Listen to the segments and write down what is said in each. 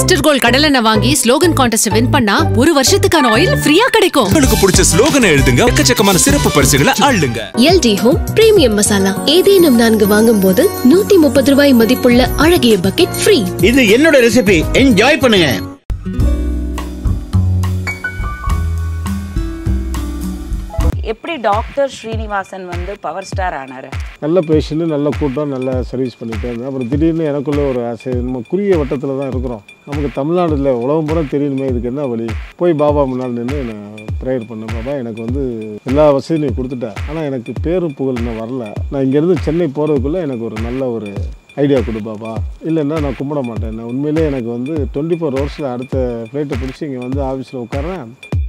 Mister gold கடலெண்ணெய் வாங்கி slogan contest win பண்ணா ஒரு வருஷத்துக்கான ஆயில் ஃப்ரீயா கிடைக்கும் உங்களுக்கு பிடிச்ச ஸ்லோகனை எழுதுங்க எக்கச்சக்கமான சிறப்பு பரிசுகளை அள்ளுங்க எல்டி ஹோம் பிரீமியம் மசாலா ஏதேனும் நான்கு வாங்கும் போது நூத்தி முப்பது ரூபாய் மதிப்புள்ள அழகிய பக்கெட் ஃப்ரீ இது என்னோட ரெசிபி என்ஜாய் பண்ணுங்க எப்படி டாக்டர் ஸ்ரீனிவாசன் வந்து பவர் ஸ்டார் ஆனாரு நல்ல பேஷண்ட்டு நல்ல கூட்டம் நல்ல சர்வீஸ் பண்ணிகிட்டே இருந்தேன் அப்புறம் திடீர்னு எனக்குள்ள ஒரு ஆசை நம்ம குறுகிய வட்டத்தில் தான் இருக்கிறோம் நமக்கு தமிழ்நாடுல உலகம் பூரா தெரியணுமே இதுக்கு என்ன வழி போய் பாபா முன்னால் நின்று நான் ப்ரேயர் பண்ணேன் பாபா எனக்கு வந்து எல்லா வசதியும் நீ கொடுத்துட்ட ஆனால் எனக்கு பேரும் புகழ் இன்னும் வரல நான் இங்கேருந்து சென்னை போகிறதுக்குள்ளே எனக்கு ஒரு நல்ல ஒரு ஐடியா கொடு பாபா இல்லைன்னா நான் கும்பிட மாட்டேன் நான் உண்மையிலே எனக்கு வந்து டுவெண்ட்டி ஃபோர் ஹவர்ஸில் அடுத்த ஃப்ளைட்டை பிடிச்சி இங்கே வந்து ஆஃபீஸில் உட்காரேன்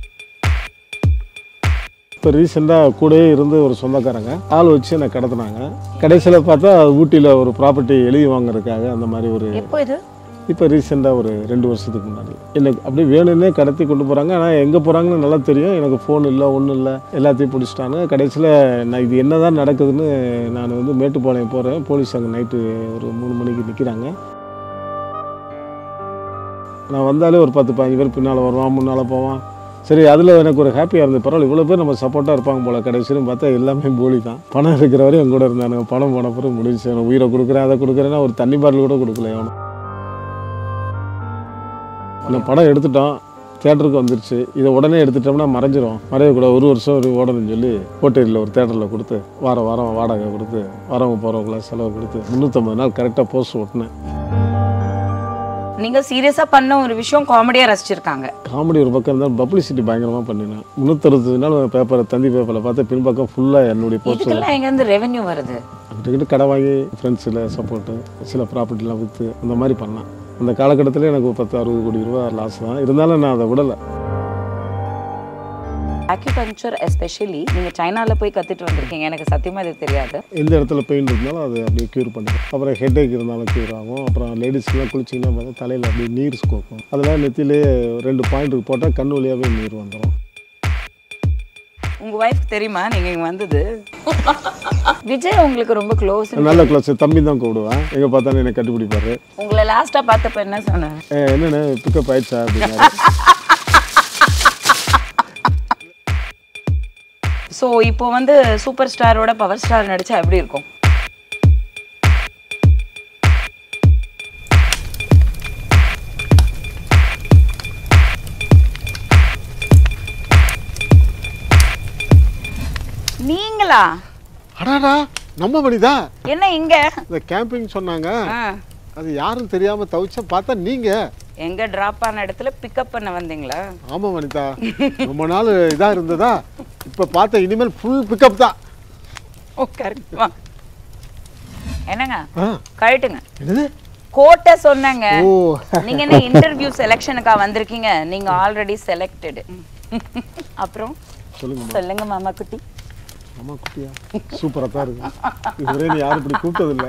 இப்போ ரீசெண்டாக கூடயே இருந்து ஒரு சொந்தக்காரங்க ஆள் வச்சு என்னை கடத்தினாங்க கடைசியில் பார்த்தா ஊட்டியில் ஒரு ப்ராப்பர்ட்டி எழுதி வாங்குறதுக்காக அந்த மாதிரி ஒரு எப்போ இது இப்போ ரீசெண்டாக ஒரு ரெண்டு வருஷத்துக்கு முன்னாடி எனக்கு அப்படியே வேணும்னே கடத்தி கொண்டு போகிறாங்க ஆனால் எங்கே போகிறாங்கன்னு நல்லா தெரியும் எனக்கு ஃபோன் இல்லை ஒன்றும் இல்லை எல்லாத்தையும் பிடிச்சிட்டாங்க கடைசியில் நான் இது என்ன தான் நடக்குதுன்னு நான் வந்து மேட்டுப்பாளையம் போகிறேன் போலீஸ் அங்கே நைட்டு ஒரு மூணு மணிக்கு நிற்கிறாங்க நான் வந்தாலே ஒரு பத்து பதினஞ்சு பேர் பின்னால் வருவான் முன்னால் போவான் சரி அதில் எனக்கு ஒரு ஹாப்பியாக இருந்தது பரவாயில்ல இவ்வளோ பேர் நம்ம சப்போர்ட்டாக இருப்பாங்க போல கடைசியிலும் பார்த்தா எல்லாமே போலி தான் பணம் இருக்கிற வரையும் என் கூட இருந்தானுங்க பணம் போன பிறகு முடிஞ்சு நான் உயிரை கொடுக்குறேன் அதை கொடுக்குறேன்னா ஒரு தண்ணி பாட்டில் கூட கொடுக்கல எவனும் அந்த படம் எடுத்துட்டோம் தேட்டருக்கு வந்துருச்சு இதை உடனே எடுத்துட்டோம்னா மறைஞ்சிரும் மறையக்கூடாது ஒரு வருஷம் ஒரு ஓடணும்னு சொல்லி ஓட்டேரியில் ஒரு தேட்டரில் கொடுத்து வாரம் வாரம் வாடகை கொடுத்து வரவங்க போகிறவங்களாம் செலவு கொடுத்து முந்நூற்றம்பது நாள் கரெக்டாக போஸ்ட் ஓட்டினேன் நீங்க சீரியஸா பண்ண ஒரு விஷயம் காமெடியா ரசிச்சிருக்காங்க காமெடி ஒரு பக்கம் இருந்தாலும் பப்ளிசிட்டி பயங்கரமாக பண்ணினேன் முந்நூற்றறுபது நாள் பேப்பரை தந்தி பேப்பரில் பார்த்தா பின்பக்கம் ஃபுல்லாக என்னுடைய போஸ்ட் இதுக்கெல்லாம் எங்க இருந்து ரெவென்யூ வருது கிட்ட கடை வாங்கி ஃப்ரெண்ட்ஸில் சப்போர்ட்டு சில ப்ராப்பர்ட்டிலாம் விற்று அந்த மாதிரி பண்ணேன் அந்த காலகட்டத்தில் எனக்கு ஒரு பத்து அறுபது கோடி ரூபா லாஸ் தான் இருந்தாலும் நான் அதை விடலை அக்யூபங்க்சர் எஸ்பெஷலி நீங்க சைனால போய் கத்துட்டு வந்திருக்கீங்க எனக்கு சத்தியமா இது தெரியாது எந்த இடத்துல பெயின் இருந்தாலும் அது அப்படியே க்யூர் பண்ணிடும் அப்புறம் ஹெட்டேக் இருந்தாலும் க்யூர் ஆகும் அப்புறம் லேடிஸ்க்குலாம் குளிச்சிங்கன்னா பார்த்தா தலையில் அப்படியே நீர் ஸ்கோக்கும் அதெல்லாம் நெத்திலேயே ரெண்டு பாயிண்ட்டுக்கு போட்டால் கண் வழியாகவே நீர் வந்துடும் உங்க ஒய்ஃப் தெரியுமா நீங்க இங்க வந்தது விஜய் உங்களுக்கு ரொம்ப க்ளோஸ் நல்ல கிளாஸ் தம்பி தான் கூப்பிடுவேன் எங்கே பார்த்தாலும் என்னை கண்டுபிடிப்பாரு உங்களை லாஸ்டா பார்த்தப்ப என்ன சொன்னாரு "ஏ, என்னண்ணே பிக்கப் ஆயிடுச்சா அப்படின்னாரு ஸோ இப்போ வந்து சூப்பர் ஸ்டாரோட பவர் ஸ்டார் நடிச்சா எப்படி இருக்கும் நீங்களா அடாடா நம்ம மணிதான் என்ன இங்க இந்த கேம்பிங் சொன்னாங்க ஆ, அது யாரும் தெரியாமல் தவிச்சா பார்த்தா நீங்கள் எங்க டிராப் ஆன இடத்துல பிக்கப் பண்ண வந்தீங்களா ஆமாம் வனிதா ரொம்ப நாள் இதாக இருந்ததா இப்போ பார்த்த இனிமேல் ஃபுல் பிக்கப் தான் ஓ கரெக்ட் என்னங்க ஆ கழட்டுங்க என்னது கோட்டை சொன்னேங்க ஓ நீங்க என்ன இன்டர்வியூ செலெக்ஷனுக்கா வந்திருக்கீங்க நீங்க ஆல்ரெடி செலக்டட் அப்புறம் சொல்லுங்க சொல்லுங்க மாமா குட்டி ஆமாம் குட்டியா சூப்பராக தான் இருக்கு இதுவரை நீ யாரும் இப்படி கூப்பிட்டதில்ல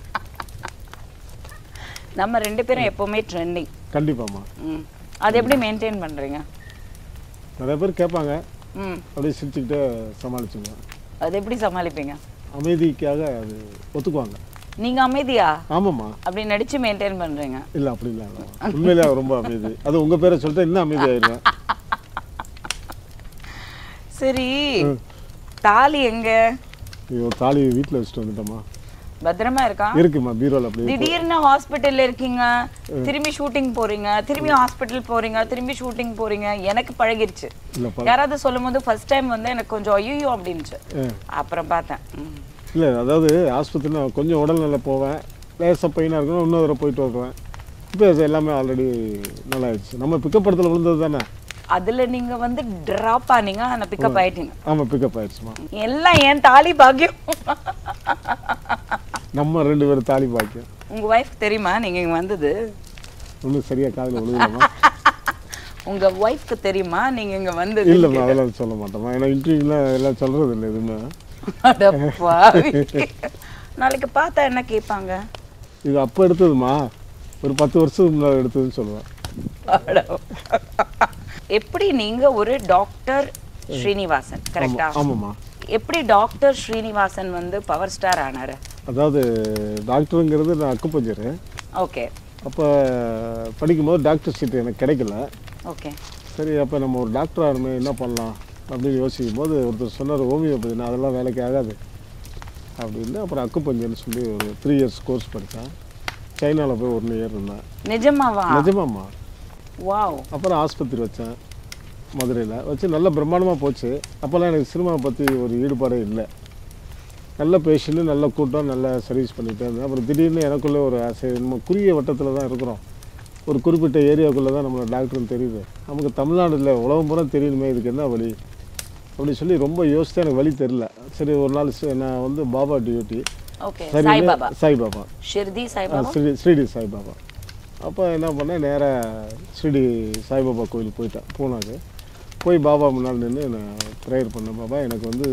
நம்ம ரெண்டு பேரும் எப்பவுமே ட்ரெண்டிங் கண்டிப்பாம்மா ம் அது எப்படி மெயின்டைன் பண்றீங்க நிறைய பேர் கேட்பாங்க ம் அப்படியே சிரிச்சுக்கிட்டே சமாளிச்சுங்க அது எப்படி சமாளிப்பீங்க அமைதிக்காக அது ஒத்துக்குவாங்க நீங்க அமைதியா ஆமாம்மா அப்படி நடிச்சு மெயின்டைன் பண்றீங்க இல்லை அப்படி இல்லை உண்மையிலே அவ ரொம்ப அமைதி அது உங்கள் பேரை சொல்லிட்டு இன்னும் அமைதியாயிருவேன் சரி தாலி எங்க ஐயோ தாலி வீட்டில் வச்சுட்டு வந்துட்டோம்மா பத்திரமா இருக்கா இருக்குமா பீரோல் அப்படியே திடீர்னு ஹாஸ்பிட்டல்ல இருக்கீங்க திரும்பி ஷூட்டிங் போறீங்க திரும்பி ஹாஸ்பிட்டல் போறீங்க திரும்பி ஷூட்டிங் போறீங்க எனக்கு பழகிருச்சு இல்லைப்பா யாராவது சொல்லும் போது ஃபர்ஸ்ட் டைம் வந்து எனக்கு கொஞ்சம் ஐயோ அப்படின்ச்சு ஆ. அப்புறம் பார்த்தேன் ம். இல்லை அதாவது ஆஸ்பத்திரி நான் கொஞ்சம் உடல்நிலை போவேன் லேசாக பெயினாக இருக்கணும் இன்னொரு தடவை போயிட்டு வருவேன் இப்போ அது எல்லாமே ஆல்ரெடி நல்லா ஆயிடுச்சு நம்ம பிக்கப் படத்தில் விழுந்தது தானே அதுல நீங்க வந்து டிராப் ஆனீங்க ஆனா பிக்கப் ஆயிட்டீங்க ஆமாம் பிக்கப் ஆயிடுச்சுமா எல்லாம் ஏன் தாலி பாக்கியம் நம்ம ரெண்டு பேரும் தாலி பாக்கியம் உங்க ஒய்ஃப் தெரியுமா நீங்க இங்க வந்தது ஒன்றும் சரியாக காதில் விழுகலாமா உங்க ஒய்ஃப்க்கு தெரியுமா நீங்க இங்க வந்தது இல்லைம்மா அதெல்லாம் சொல்ல மாட்டோம்மா ஏன்னா இன்டர்வியூலாம் எல்லாம் சொல்கிறது இல்லை எதுவுமே அட பாவி. நாளைக்கு பார்த்தா என்ன கேட்பாங்க இது அப்போ எடுத்ததுமா ஒரு பத்து வருஷத்துக்கு முன்னாடி எடுத்ததுன்னு சொல்லுவேன் அட. எப்படி நீங்க ஒரு டாக்டர் ஸ்ரீனிவாசன் கரெக்டா ஆமாம்மா எப்படி டாக்டர் ஸ்ரீனிவாசன் வந்து பவர் ஸ்டார் ஆனாரு அதாவது டாக்டருங்கிறது நான் அக்குப்பஞ்சரு ஓகே அப்போ படிக்கும்போது டாக்டர் சீட் எனக்கு கிடைக்கல ஓகே சரி அப்போ நம்ம ஒரு டாக்டர் ஆகணுமே என்ன பண்ணலாம் அப்படின்னு யோசிக்கும் போது ஒருத்தர் சொன்னார் ஹோமியோபதி நான் அதெல்லாம் வேலைக்கு ஆகாது அப்படின்னு அப்புறம் அக்குப்பஞ்சர்னு சொல்லி ஒரு த்ரீ இயர்ஸ் கோர்ஸ் படித்தேன் சைனாவில் போய் ஒன் இயர் இருந்தேன் நிஜமாவா நிஜமாம்மா வாவ் அப்புறம் ஆஸ்பத்திரி வச்சேன் மதுரையில் வச்சு நல்ல பிரம்மாண்டமாக போச்சு அப்போல்லாம் எனக்கு சினிமாவை பற்றி ஒரு ஈடுபாடே இல்லை நல்ல பேஷண்ட்டு நல்ல கூட்டம் நல்ல சர்வீஸ் பண்ணிகிட்டே இருந்தேன் அப்புறம் திடீர்னு எனக்குள்ளே ஒரு ஆசை நம்ம குறுகிய வட்டத்தில் தான் இருக்கிறோம் ஒரு குறிப்பிட்ட ஏரியாவுக்குள்ளே தான் நம்மளோட டாக்டர்னு தெரியுது நமக்கு தமிழ்நாடுல உலகம் பூரா தெரியணுமே இதுக்கு என்ன வழி அப்படின்னு சொல்லி ரொம்ப யோசித்து எனக்கு வழி தெரில சரி ஒரு நாள் சி- நான் வந்து பாபா டியூட்டி ஓகே சரி சாய்பாபா சாய்பாபா ஷிர்டி ஆ, சாய்பாபா ஸ்ரீ ஸ்ரீடி சாய்பாபா அப்போ என்ன பண்ணேன் நேராக ஸ்ரீடி சாய்பாபா கோயிலுக்கு போயிட்டேன் பூனாக்கு போய் பாபா முன்னால் நின்று நான் ப்ரேயர் பண்ணேன் பாபா எனக்கு வந்து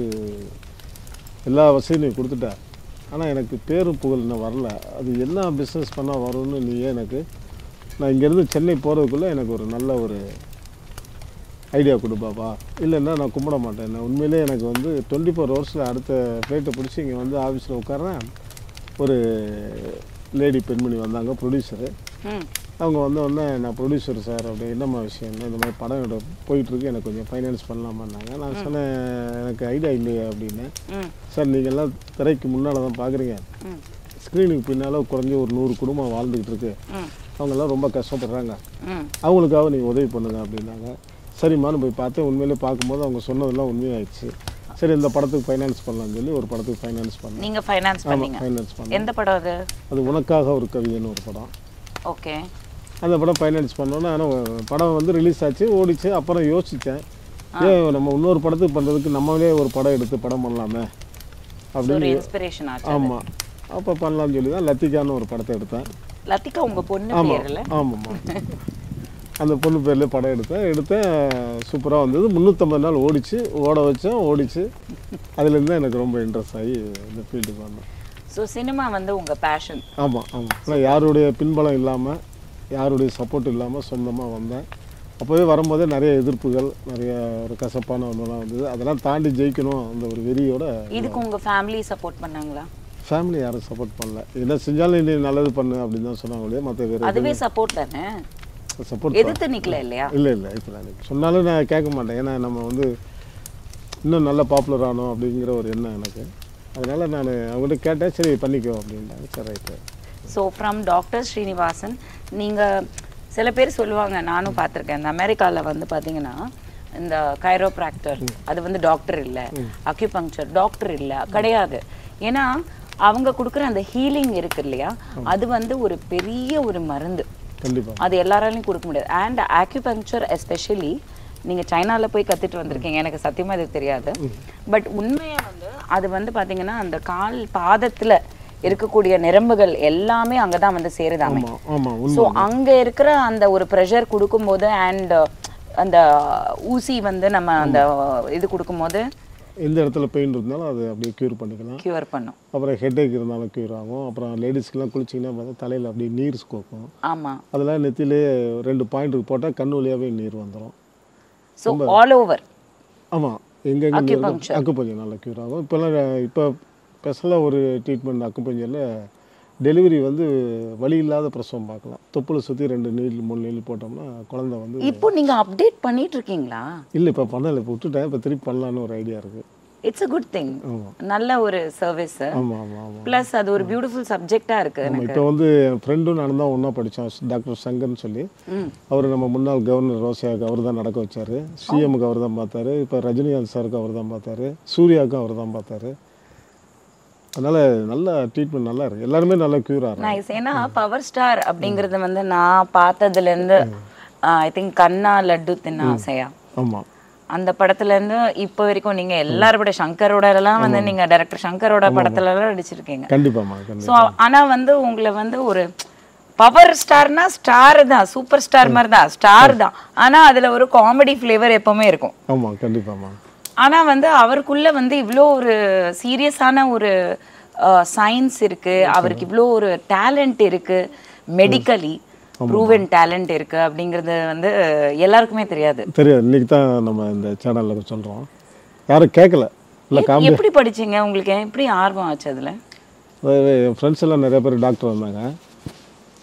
எல்லா வசதியும் நீ கொடுத்துட்ட ஆனால் எனக்கு பேரும் புகழ் இன்னும் வரல அது என்ன பிஸ்னஸ் பண்ணால் வரும்னு நீ எனக்கு நான் இங்கேருந்து சென்னை போகிறதுக்குள்ளே எனக்கு ஒரு நல்ல ஒரு ஐடியா கொடு பாபா இல்லைன்னா நான் கும்பிட மாட்டேன் நான் உண்மையிலே எனக்கு வந்து டுவெண்ட்டி ஃபோர் ஹவர்ஸில் அடுத்த ஃப்ளைட்டை பிடிச்சி இங்கே வந்து ஆஃபீஸில் உட்காரேன் ஒரு லேடி பெண்மணி வந்தாங்க ப்ரொடியூசரு ம் அவங்க வந்த உடனே நான் ப்ரொடியூசர் சார் அப்படி என்னம்மா விஷயம் இந்த மாதிரி படம் எடு போயிட்டுருக்கு எனக்கு கொஞ்சம் ஃபைனான்ஸ் பண்ணலாமான்னாங்க நான் சொன்னேன் எனக்கு ஐடியா இல்லையே அப்படின்னு ம் சார் நீங்கள் எல்லாம் திரைக்கு முன்னால் தான் பார்க்குறீங்க ம் ஸ்க்ரீனுக்கு பின்னால் குறைஞ்ச ஒரு நூறு குடும்பம் வாழ்ந்துக்கிட்டு இருக்கு ம் அவங்கெல்லாம் ரொம்ப கஷ்டப்படுறாங்க ம் அவங்களுக்காக நீங்கள் உதவி பண்ணுங்க அப்படின்னாங்க சரிம்மான்னு போய் பார்த்தேன் உண்மையிலே பார்க்கும்போது அவங்க சொன்னதெல்லாம் உண்மையாயிடுச்சு சரி இந்த படத்துக்கு ஃபைனான்ஸ் பண்ணலாம்னு சொல்லி ஒரு படத்துக்கு ஃபைனான்ஸ் பண்ணேன் நீங்க ஃபைனான்ஸ் ஆமாம் பண்ணீங்க ஃபைனான்ஸ் பண்ணேன் எந்த படம் அது அது உனக்காக ஒரு கவிதைன்னு ஒரு படம் ஓகே அந்த படம் ஃபைனான்ஸ் பண்ணோன்னே ஆனால் படம் வந்து ரிலீஸ் ஆச்சு ஓடிச்சு அப்புறம் யோசித்தேன் ஏன் நம்ம இன்னொரு படத்துக்கு பண்ணுறதுக்கு நம்மளே ஒரு படம் எடுத்து படம் பண்ணலாமே ஒரு அப்படின்னு இன்ஸ்பிரேஷன் ஆச்சு ஆமாம் அப்போ பண்ணலாம்னு சொல்லி தான் லத்திகான்னு ஒரு படத்தை எடுத்தேன் லத்திகா உங்க பொண்ணு ஆமாம் பேர்ல ஆமாம்மா அந்த பொண்ணு பேர்லேயே படம் எடுத்தேன் எடுத்தேன் சூப்பராக வந்தது முந்நூற்றம்பது நாள் ஓடிச்சு ஓட வச்சேன் ஓடிச்சு அதுலேருந்து தான் எனக்கு ரொம்ப இன்ட்ரெஸ்ட் ஆகி இந்த ஃபீல்டுக்கு வந்தேன் ஸோ சினிமா வந்து உங்க பேஷன் ஆமாம் ஆமாம் ஆனால் யாருடைய பின்பலம் இல்லாமல் யாருடைய சப்போர்ட் இல்லாமல் சொந்தமாக வந்தேன் அப்போவே வரும்போதே நிறைய எதிர்ப்புகள் நிறைய ஒரு கசப்பான ஒன்றெல்லாம் வந்தது அதெல்லாம் தாண்டி ஜெயிக்கணும் அந்த ஒரு வெறியோட இதுக்கு உங்க ஃபேமிலி சப்போர்ட் பண்ணாங்களா ஃபேமிலி யாரும் சப்போர்ட் பண்ணல என்ன செஞ்சாலும் நீ நல்லது பண்ணு அப்படின்னு தான் சொன்னாங்க இல்லையா மற்ற வேறு அதுவே சப்போர்ட் தானே சப்போர்ட் எதிர்த்து நிக்கல இல்லையா இல்லை இல்லை இப்போ நான் சொன்னாலும் நான் கேட்க மாட்டேன் ஏன்னா நம்ம வந்து இன்னும் நல்ல பாப்புலர் ஆகணும் அப்படிங்கிற ஒரு எண்ணம் எனக்கு அதனால் நான் அவங்ககிட்ட கேட்டேன் சரி பண்ணிக்கோ அப்படின்ட்டாங்க சரி right so from doctor Srinivasan நீங்க சில பேர் சொல்லுவாங்க நானும் பார்த்துருக்கேன் இந்த அமெரிக்கால வந்து பாத்தீங்கன்னா இந்த கைரோப்ராக்டர் அது வந்து டாக்டர் இல்ல அக்யூபங்க்சர் டாக்டர் இல்ல கிடையாது ஏன்னா அவங்க கொடுக்குற அந்த ஹீலிங் இருக்கு இல்லையா அது வந்து ஒரு பெரிய ஒரு மருந்து கண்டிப்பாக அது எல்லாராலையும் கொடுக்க முடியாது அண்ட் ஆக்யூபங்க்சர் எஸ்பெஷலி நீங்க சைனால போய் கத்துட்டு வந்திருக்கீங்க எனக்கு சத்தியமா இது தெரியாது பட் உண்மையா வந்து அது வந்து பாத்தீங்கன்னா அந்த கால் பாதத்துல இருக்கக்கூடிய நரம்புகள் எல்லாமே அங்கதான் வந்து சேருதாமே ஆமாம் ஆமாம் ஸோ உண்மை அங்க இருக்கிற அந்த ஒரு ப்ரெஷர் கொடுக்கும்போது அண்ட் அந்த ஊசி வந்து நம்ம அந்த இது கொடுக்கும்போது எந்த இடத்துல பெயின் இருந்தாலும் அது அப்படியே க்யூர் பண்ணிக்கலாம் கியூர் பண்ணும் அப்புறம் ஹெட்டேக் இருந்தாலும் க்யூர் ஆகும் அப்புறம் லேடிஸ்க்கெலாம் குளிச்சிங்கன்னா பார்த்தா தலையில் அப்படியே நீர் கோக்கும் ஆமா அதெல்லாம் நெத்திலே ரெண்டு பாயிண்ட்டுக்கு போட்டால் கண்ணு வழியாகவே நீர் வந்துடும் ஸோ ஆல் ஓவர் ஆமாம் எங்கெங்கே Acupuncture. அக்குப்பஞ்சர் நல்லா க்யூர் ஆகும் இப்போல்லாம் இப்போ ஸ்பெஷலாக ஒரு ட்ரீட்மெண்ட் அக்குப்பஞ்சரில் டெலிவரி வந்து வலி இல்லாத பிரசவம் பார்க்கலாம் தொப்புளை சுற்றி ரெண்டு நீல் மூணு நீல் போட்டோம்னா குழந்தை வந்து இப்போ நீங்க அப்டேட் பண்ணிட்டு இருக்கீங்களா இல்லை இப்போ பண்ணலை இப்போ விட்டுட்டேன் இப்போ திருப்பி பண்ணலான்னு ஒரு ஐடியா இருக்குது இட்ஸ் அ குட் திங் ஆமா. நல்ல ஒரு சர்வீஸ் ஆமாம் ஆமாம் ஆமாம் ப்ளஸ் அது ஒரு பியூட்டிஃபுல் சப்ஜெக்டா இருக்கு ஆமாம் எனக்கு இப்போ வந்து என் ஃப்ரெண்டும் நான் தான் ஒன்றா படித்தோம் டாக்டர் சங்கர்னு சொல்லி ம். அவர் நம்ம முன்னாள் கவர்னர் ரோசியாவுக்கு அவர் தான் நடக்க வச்சார் சிஎம்க்கு அவர் தான் பார்த்தாரு இப்போ ரஜினிகாந்த் சாருக்கு அவர் தான் பார்த்தாரு சூர்யாவுக்கும் அவர் தான் பார்த்தாரு அதனால் நல்ல ட்ரீட்மெண்ட் நல்லா இருக்கு எல்லாருமே நல்லா க்யூர் ஆகிறாங்க நைஸ் ஏன்னா பவர் ஸ்டார் அப்படிங்கறது வந்து நான் பார்த்ததுல இருந்து ஐ திங்க் கண்ணா லட்டு தின்ன ஆசையா ஆமாம் அந்த படத்துல இருந்து இப்போ வரைக்கும் நீங்க எல்லாரோட சங்கரோட எல்லாம் வந்து நீங்க டைரக்டர் சங்கரோட படத்துல எல்லாம் நடிச்சிருக்கீங்க கண்டிப்பாம்மா ஸோ கண்டிப்பாக ஆனா வந்து உங்களை வந்து ஒரு பவர் ஸ்டார்னா ஸ்டார் தான் சூப்பர் ஸ்டார் மாதிரி தான் ஸ்டார் தான் ஆனா அதுல ஒரு காமெடி ஃப்ளேவர் எப்பவுமே இருக்கும் ஆமாம் கண்டிப்பாம்மா ஆனா வந்து அவருக்குள்ள வந்து இவ்வளோ ஒரு சீரியஸான ஒரு சயின்ஸ் இருக்கு அவருக்கு இவ்வளோ ஒரு டேலண்ட் இருக்கு மெடிக்கலி ப்ரூவன் டேலண்ட் இருக்கு அப்படிங்கிறது வந்து எல்லாருக்குமே தெரியாது தெரியாது இன்னைக்கு தான் நம்ம இந்த சேனலில் சொல்கிறோம் யாரும் கேட்கல இல்லை எப்- காமெடி எப்படி படிச்சீங்க உங்களுக்கு எப்படி ஆர்வம் ஆச்சு அதுல அதாவது என் ஃப்ரெண்ட்ஸ் எல்லாம் நிறைய பேர் டாக்டர் வந்தாங்க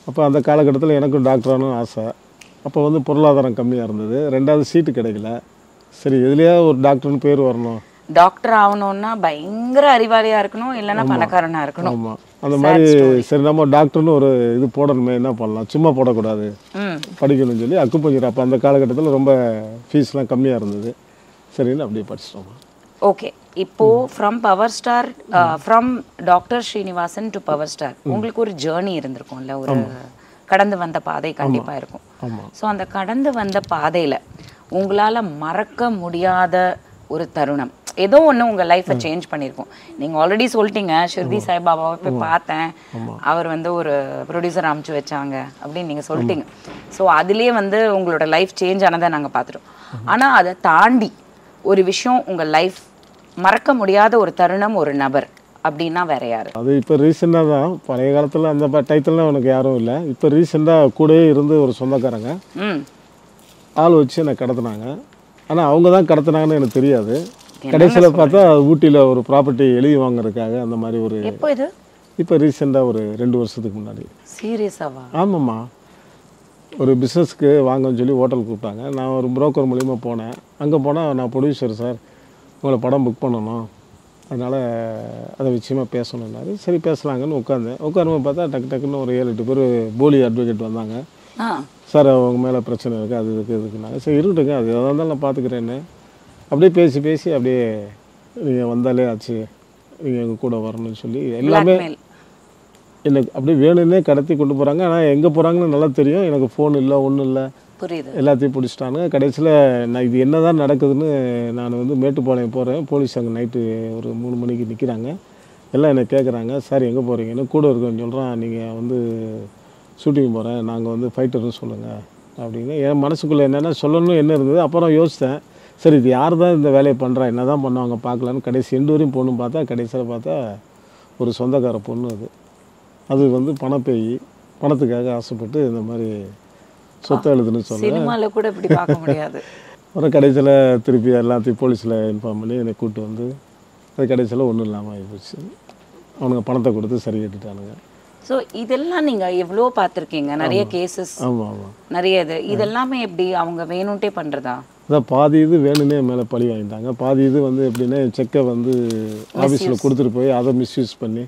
அப்போ அந்த காலகட்டத்தில் எனக்கும் டாக்டர் ஆகணும்னு ஆசை அப்போ வந்து பொருளாதாரம் கம்மியாக இருந்தது ரெண்டாவது சீட்டு கிடைக்கல சரி எதுலையா ஒரு டாக்டர்னு பேர் வரணும் டாக்டர் ஆகணும்னா பயங்கர அறிவாளியா இருக்கணும் இல்லைன்னா பணக்காரனா இருக்கணும் ஆமாம் அந்த மாதிரி சரி நம்ம டாக்டர்னு ஒரு இது போடணுமே என்ன பண்ணலாம் சும்மா போடக்கூடாது ம் படிக்கணும்னு சொல்லி அக்குப்பஞ்சர் அப்போ அந்த காலகட்டத்தில் ரொம்ப ஃபீஸ்லாம் கம்மியாக இருந்தது சரின்னு அப்படியே படிச்சிட்டோம் ஓகே இப்போ from power star from doctor Srinivasan to power star உங்களுக்கு ஒரு ஜேர்னி இருந்திருக்கும்ல ஒரு கடந்து வந்த பாதை கண்டிப்பா இருக்கும் ஆமாம் ஸோ அந்த கடந்து வந்த பாதையில உங்களால மறக்க முடியாத ஒரு தருணம் ஏதோ ஒண்ணு உங்க லைஃப்பை சேஞ்ச் பண்ணியிருக்கும் நீங்க ஆல்ரெடி சொல்லிட்டீங்க ஷிர்தி சாய்பாபாவை போய் பார்த்தேன் அவர் வந்து ஒரு ப்ரொடியூசர் அமுச்சு வச்சாங்க அப்படின்னு நீங்க சொல்லிட்டீங்க ஸோ அதுலயே வந்து உங்களோட லைஃப் சேஞ்ச் ஆனதை நாங்க பார்த்துட்டோம் ஆனா அதை தாண்டி ஒரு விஷயம் உங்க லைஃப் மறக்க முடியாத ஒரு தருணம் ஒரு நபர் அப்படின்னா வேற யாரு அது இப்போ ரீசெண்டாக தான் பழைய காலத்தில் அந்த டைத்தில்லாம் எனக்கு யாரும் இல்லை இப்போ ரீசெண்டாக கூடயே இருந்து ஒரு சொந்தக்காரங்க ம் ஆள் வச்சு என்னை கடத்தினாங்க ஆனால் அவங்க தான் கடத்தினாங்கன்னு எனக்கு தெரியாது கடைசியில் பார்த்தா ஊட்டியில் ஒரு ப்ராப்பர்ட்டி எழுதி வாங்குறதுக்காக அந்த மாதிரி ஒரு எப்போ இது இப்போ ரீசெண்டாக ஒரு ரெண்டு வருஷத்துக்கு முன்னாடி சீரியஸாவா ஆமாம்மா ஒரு பிஸ்னஸ்க்கு வாங்கன்னு சொல்லி ஹோட்டல் கூப்பிட்டாங்க நான் ஒரு புரோக்கர் மூலிமா போனேன் அங்கே போனால் நான் ப்ரொடியூசர் சார் உங்களை படம் புக் பண்ணணும் அதனால் அதை விஷயமா பேசணுன்னாரு சரி பேசலாங்கன்னு உட்காந்தேன் உட்காரும்போது பார்த்தா டக்கு டக்குன்னு ஒரு ஏழு எட்டு பேர் போலி அட்வொகேட் வந்தாங்க ஆ சார் அவங்க மேலே பிரச்சனை இருக்குது அது இருக்குது இதுக்குனாங்க சரி இருக்கட்டுங்க அது எதாக இருந்தாலும் நான் பார்த்துக்கிறேன்னு அப்படியே பேசி பேசி அப்படியே நீங்கள் வந்தாலே ஆச்சு நீங்கள் எங்கள் கூட வரணும்னு சொல்லி எல்லாமே blackmail. எனக்கு அப்படியே வேணும்னே கடத்தி கொண்டு போகிறாங்க ஆனால் எங்கே போகிறாங்கன்னு நல்லா தெரியும் எனக்கு ஃபோன் இல்லை ஒன்றும் இல்லை புரியுது எல்லாத்தையும் பிடிச்சிட்டாங்க கடைசியில் நான் இது என்ன தான் நடக்குதுன்னு நான் வந்து மேட்டுப்பாளையம் போகிறேன் போலீஸ் அங்கே நைட்டு ஒரு மூணு மணிக்கு நிற்கிறாங்க எல்லாம் என்னை கேட்குறாங்க சார் எங்கே போகிறீங்கன்னு கூட இருக்கேன்னு சொல்கிறான் நீங்கள் வந்து ஷூட்டிங் போகிறேன் நாங்கள் வந்து ஃபைட்டர்னு சொல்லுங்கள் அப்படின்னு என் மனசுக்குள்ளே என்னென்ன சொல்லணும் என்ன இருந்தது அப்புறம் யோசித்தேன் சரி இது யார் தான் இந்த வேலையை பண்ணுறா என்ன தான் பண்ணுவாங்க பார்க்கலான்னு கடைசி எண்டு வரையும் பொண்ணு பார்த்தா கடைசியில் பார்த்தா ஒரு சொந்தக்கார பொண்ணு அது அது வந்து பணப்பேய் பணத்துக்காக ஆசைப்பட்டு இந்த மாதிரி சொத்தை எழுதுன்னு சொல்ல சினிமால கூட இப்படி பார்க்க முடியாது அப்புறம் கடைசியில் திருப்பி எல்லாத்தையும் போலீஸில் இன்ஃபார்ம் பண்ணி என்னை கூப்பிட்டு வந்து அது கடைசியில் ஒன்றும் இல்லாமல் ஆகிப்போச்சு அவனுங்க பணத்தை கொடுத்து சரி கட்டிட்டானுங்க ஸோ இதெல்லாம் நீங்க எவ்வளோ பார்த்துருக்கீங்க நிறைய கேசஸ் ஆமாம் ஆமாம் நிறைய இது இதெல்லாமே எப்படி அவங்க வேணும்ட்டே பண்றதா அதான் பாதி இது வேணும்னே என் மேலே பழி வாங்கிட்டாங்க பாதி இது வந்து எப்படின்னா என் செக்கை வந்து ஆஃபீஸில் கொடுத்துட்டு போய் அதை மிஸ்யூஸ் பண்ணி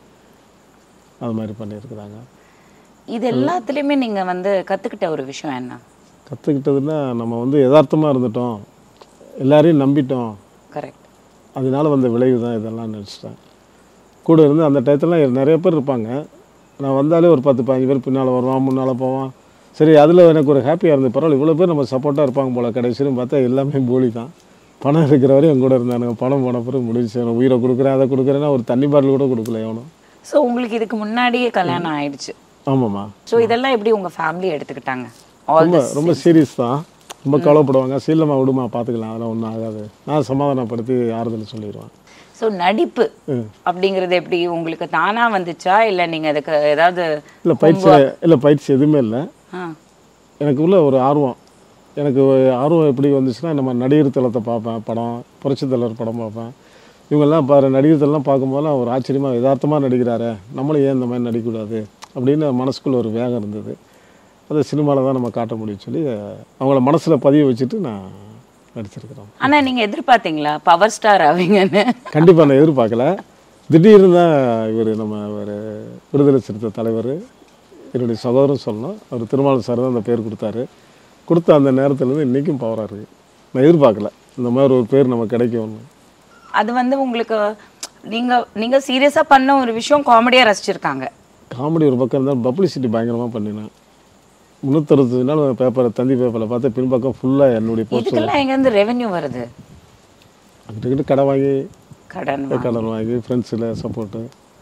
அது மாதிரி பண்ணியிருக்கிறாங்க இது எல்லாத்துலயுமே நீங்க வந்து கத்துக்கிட்ட ஒரு விஷயம் என்ன கற்றுக்கிட்டதுன்னா நம்ம வந்து யதார்த்தமாக இருந்துட்டோம் எல்லாரையும் நம்பிட்டோம் கரெக்ட் அதனால வந்த விளைவு தான் இதெல்லாம் நினச்சிட்டேன் கூட இருந்து அந்த டயத்துலாம் நிறைய பேர் இருப்பாங்க நான் வந்தாலே ஒரு பத்து பதினஞ்சு பேர் பின்னால் வருவான் முன்னால் போவான் சரி அதில் எனக்கு ஒரு ஹாப்பியாக இருந்தது பரவாயில்ல இவ்வளோ பேர் நம்ம சப்போர்ட்டாக இருப்பாங்க போல கடைசியிலும் பார்த்தா எல்லாமே போலி தான் பணம் இருக்கிற வரையும் என் கூட இருந்தானுங்க பணம் போன பிறகு முடிஞ்சு நான் உயிரை கொடுக்குறேன் அதை கொடுக்குறேன்னா ஒரு தண்ணி பாட்டில் கூட கொடுக்கல எவனும் ஸோ உங்களுக்கு இதுக்கு முன்னாடியே கல்யாணம் ஆயிடுச்சு ஆமாம்மா ஸோ இதெல்லாம் எப்படி உங்க ஃபேமிலி எடுத்துக்கிட்டாங்க ஆல் ரொம்ப ரொம்ப சீரியஸ் தான் ரொம்ப கவலைப்படுவாங்க சீலமா விடுமா பார்த்துக்கலாம் அதெல்லாம் ஒன்றும் ஆகாது நான் சமாதானப்படுத்தி ஆறுதல் சொல்லிடுவேன் ஸோ நடிப்பு அப்படிங்கிறது எப்படி உங்களுக்கு தானா வந்துச்சா இல்ல நீங்க அதுக்கு ஏதாவது இல்லை பயிற்சி இல்லை பயிற்சி எதுவுமே இல்லை ஆ எனக்கு உள்ள ஒரு ஆர்வம் எனக்கு ஒரு ஆர்வம் எப்படி வந்துச்சுன்னா நம்ம நடிகர் தளத்தை பார்ப்பேன் படம் புரட்சி தலைவர் படம் பார்ப்பேன் இவங்கெல்லாம் பாரு நடிகர் தளம்லாம் பார்க்கும்போதெல்லாம் ஒரு ஆச்சரியமாக யதார்த்தமாக நடிக்கிறாரே நம்மளும் ஏன் இந்த மாதிரி நடிக்கக்கூடாது அப்படின்னு மனசுக்குள்ள ஒரு வேகம் இருந்தது அதை சினிமாவில் தான் நம்ம காட்ட முடியும் சொல்லி அவங்கள மனசில் பதிய வச்சுட்டு நான் நடிச்சிருக்கிறோம் ஆனா நீங்க எதிர்பார்த்தீங்களா பவர் ஸ்டார் ஆவீங்கன்னு கண்டிப்பாக நான் எதிர்பார்க்கல திடீர்னு தான் இவர் நம்ம ஒரு விடுதலை சிறுத்தை தலைவர் என்னுடைய சகோதரன் சொல்லணும் அவர் திருமாவளவன் சார் தான் அந்த பேர் கொடுத்தாரு கொடுத்த அந்த நேரத்துலேருந்து இன்றைக்கும் பவராக இருக்குது நான் எதிர்பார்க்கல இந்த மாதிரி ஒரு பேர் நமக்கு கிடைக்கும்னு அது வந்து உங்களுக்கு நீங்க நீங்க சீரியஸா பண்ண ஒரு விஷயம் காமெடியா ரசிச்சிருக்காங்க காமெடி ஒரு பக்கம் இருந்தால் பப்ளிசிட்டி பயங்கரமாக பண்ணினேன் முந்நூற்றறுபது நாள் பேப்பரை தந்தி பேப்பரில் பார்த்தா பின்பக்கம் ஃபுல்லாக என்னுடைய போஸ்ட் இதுக்கெல்லாம் எங்க இருந்து ரெவென்யூ வருது அங்கிட்ட கடை வாங்கி கடன் கடன் வாங்கி ஃப்ரெண்ட்ஸில் சப்போர்ட்டு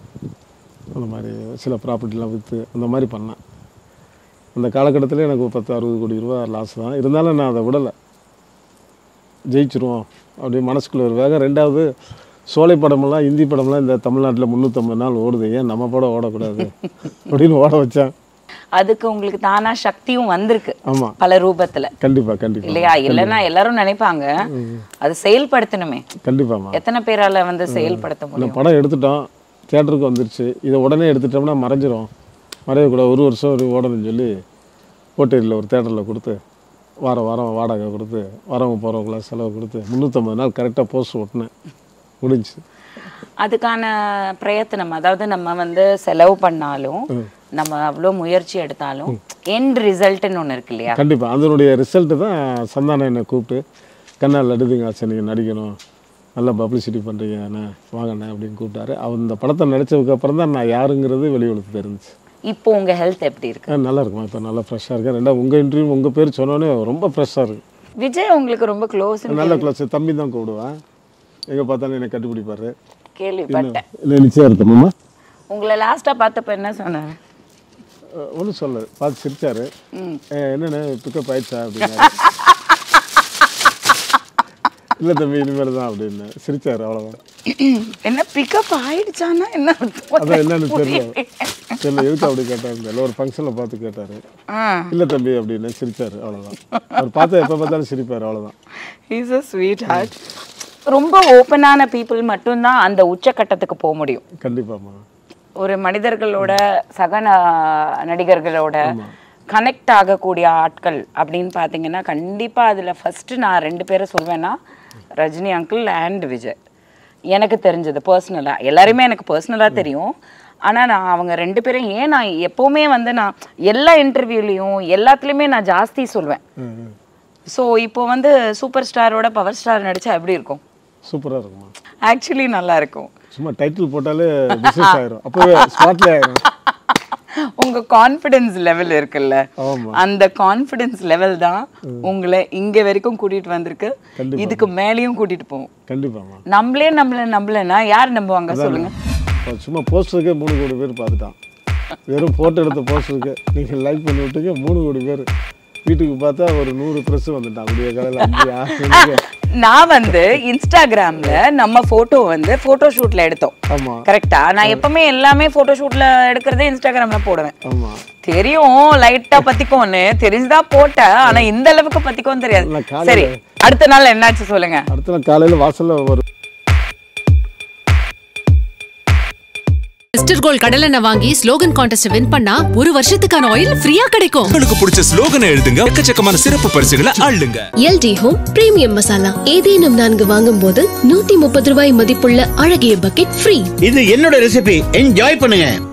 அந்த மாதிரி சில ப்ராப்பர்ட்டிலாம் விற்று அந்த மாதிரி பண்ணேன் அந்த காலகட்டத்தில் எனக்கு ஒரு பத்து அறுபது கோடி ரூபா லாஸ் தான் இருந்தாலும் நான் அதை விடலை ஜெயிச்சிருவோம் அப்படி மனசுக்குள்ள ஒரு வேகம் ரெண்டாவது சோலை படமெல்லாம் இந்தி படம்லாம் இந்த தமிழ்நாட்டில் முந்நூற்றம்பது நாள் ஓடுது ஏன் நம்ம படம் ஓடக்கூடாது அப்படின்னு ஓட வச்சேன் அதுக்கு உங்களுக்கு தானா சக்தியும் வந்திருக்கு ஆமாம் பல ரூபத்துல கண்டிப்பாக கண்டிப்பாக இல்லையா இல்லைன்னா எல்லாரும் நினைப்பாங்க அது செயல்படுத்தணுமே கண்டிப்பாம்மா எத்தனை பேரால வந்து செயல்படுத்த இந்த முடியும் படம் எடுத்துட்டோம் தியேட்டருக்கு வந்துருச்சு இதை உடனே எடுத்துட்டோம்னா மறைஞ்சிரும் மறையக்கூடாது ஒரு வருஷம் ஒரு ஓடணும்னு சொல்லி ஓட்டேரியில் ஒரு தேட்டரில் கொடுத்து வாரம் வாரம் வாடகை கொடுத்து வரவங்க போகிறவங்களாம் செலவு கொடுத்து முந்நூற்றம்பது நாள் கரெக்டாக போஸ்ட் ஒட்டினேன் முடிஞ்சு அதுக்கான பிரயத்தனம் அதாவது நம்ம வந்து செலவு பண்ணாலும் நம்ம அவ்வளோ முயற்சி எடுத்தாலும் எண்ட் ரிசல்ட்னு ஒன்று இருக்கு இல்லையா கண்டிப்பாக அதனுடைய ரிசல்ட்டு தான் சந்தானம் என்னை கூப்பிட்டு கண்ணால் நடுதுங்க ஆச்சு நீங்கள் நடிக்கணும் நல்லா பப்ளிசிட்டி பண்ணுறீங்க அண்ணா வாங்கண்ணே அப்படின்னு கூப்பிட்டாரு அவர் இந்த படத்தை நடிச்சதுக்கு அப்புறம் தான் நான் யாருங்கிறது வெளியுலகத்துக்கு தெரிஞ்சுச்சு இப்போ உங்க ஹெல்த் எப்படி இருக்கு ஆ, நல்லா இருக்குமா இப்போ நல்லா ஃப்ரெஷ்ஷாக இருக்கேன் ரெண்டா உங்கள் இன்டர்வியூ உங்கள் பேர் சொன்னோன்னே ரொம்ப ஃப்ரெஷ்ஷாக இருக்கு விஜய் உங்களுக்கு ரொம்ப க்ளோஸ் நல்ல கிளாஸ் தம்பி தான் கூப்பிடுவேன் எங்கே பார்த்தாலும் என்னை கண்டுபிடிப்பாரு கேள்விப்பட்டேன் இல்லை நிச்சயார்த்தமாம்மா உங்களை லாஸ்டா பார்த்தப்ப என்ன சொன்னாரு ஒன்றும் சொல்ல பார்த்து சிரிச்சாரு ம். "ஏ, என்னண்ணே பிக்கப் ஆயிடுச்சா அப்படின்னாரு இல்லை தம்பி இனிமேல் தான் அப்படின்னு சிரிச்சாரு அவ்வளோதான் என்ன பிக்கப் ஆயிடுச்சானா என்ன அர்த்தம்? அதான் என்னன்னு தெரியல புரியல. தெரியல எதுக்கு அப்படி கேட்டாரு தெரியல ஒரு ஃபங்க்ஷனில் பார்த்து கேட்டாரு ஆ இல்லை தம்பி அப்படின்னு சிரிச்சாரு அவ்வளோதான் அவர் பார்த்து எப்போ பார்த்தாலும் சிரிப்பார் அவ்வளோதான் இஸ் அ ஸ்வீட் ஹார்ட் ரொம்ப ஓப்பனான பீப்புள் மட்டும்தான் அந்த உச்சக்கட்டத்துக்கு போக முடியும் கண்டிப்பாம்மா ஒரு மனிதர்களோட சக ந- நடிகர்களோட கனெக்ட் ஆகக்கூடிய ஆட்கள் அப்படின்னு பார்த்தீங்கன்னா கண்டிப்பாக அதில் ஃபஸ்ட்டு நான் ரெண்டு பேரை சொல்வேன்னா ரஜினி அங்கிள் அண்ட் விஜய் எனக்கு தெரிஞ்சது பர்சனலாக எல்லாருமே எனக்கு பர்சனலாக தெரியும் ஆனால் நான் அவங்க ரெண்டு பேரும் ஏன் நான் எப்போவுமே வந்து நான் எல்லா இன்டர்வியூலையும் எல்லாத்துலேயுமே நான் ஜாஸ்தி சொல்வேன் ஸோ இப்போ வந்து சூப்பர் ஸ்டாரோட பவர் ஸ்டார் நடிச்சா எப்படி இருக்கும் சூப்பராக இருக்குமா ஆக்சுவலி நல்லா இருக்கும் சும்மா டைட்டில் போட்டாலே பிஸ்னஸ் ஆயிரும் அப்போவே ஸ்பாட்லேயே ஆயிரும் உங்க கான்ஃபிடன்ஸ் லெவல் இருக்குல்ல ஆமா. அந்த கான்ஃபிடன்ஸ் லெவல் தான் உங்களை இங்க வரைக்கும் கூட்டிட்டு வந்திருக்கு இதுக்கு மேலேயும் கூட்டிட்டு போகும் கண்டிப்பாம்மா நம்மளே நம்மள நம்பலன்னா யார் நம்புவாங்க சொல்லுங்க அவன் சும்மா போஸ்டருக்கே மூணு கோடி பேர் பார்த்துட்டான் வெறும் ஃபோட்டோ எடுத்த போஸ்டருக்கு நீங்கள் லைக் பண்ணி விட்டுங்க மூணு கோடி பேர் வீட்டுக்கு பார்த்தா ஒரு நூறு ப்ரெஸ் வந்துட்டான் அப்படியே கடையில் அப்படியா எனக்கு நான் வந்து இன்ஸ்டாகிராம்ல நம்ம போட்டோ வந்து போட்டோ ஷூட்ல எடுத்தோம் ஆமாம் கரெக்டா நான் எப்பவுமே எல்லாமே போட்டோ ஷூட்ல எடுக்கிறதே இன்ஸ்டாகிராம்ல போடுவேன் ஆமாம் தெரியும் லைட்டா பத்திக்கும்னு தெரிஞ்சுதான் போட்டேன் ஆனா இந்த அளவுக்கு பத்திக்கும் இல்ல, தெரியாது காலையில- சரி அடுத்த நாள் என்னாச்சு சொல்லுங்க அடுத்த நாள் காலையில் வாசலில் ஒரு மிஸ்டர் கோல்ட் கடலெண்ணெய் வாங்கி ஸ்லோகன் கான்டெஸ்ட் வின் பண்ணா ஒரு வருஷத்துக்கான ஆயில் ஃப்ரீயா கிடைக்கும் உங்களுக்கு பிடிச்ச ஸ்லோகனை எழுதுங்க எக்கச்சக்கமான சிறப்பு பரிசுகளை அள்ளுங்க எல்டி ஹோம் பிரீமியம் மசாலா ஏதேனும் நான்கு வாங்கும் போது நூத்தி முப்பது ரூபாய் மதிப்புள்ள அழகிய பக்கெட் ஃப்ரீ இது என்னோட ரெசிபி என்ஜாய் பண்ணுங்க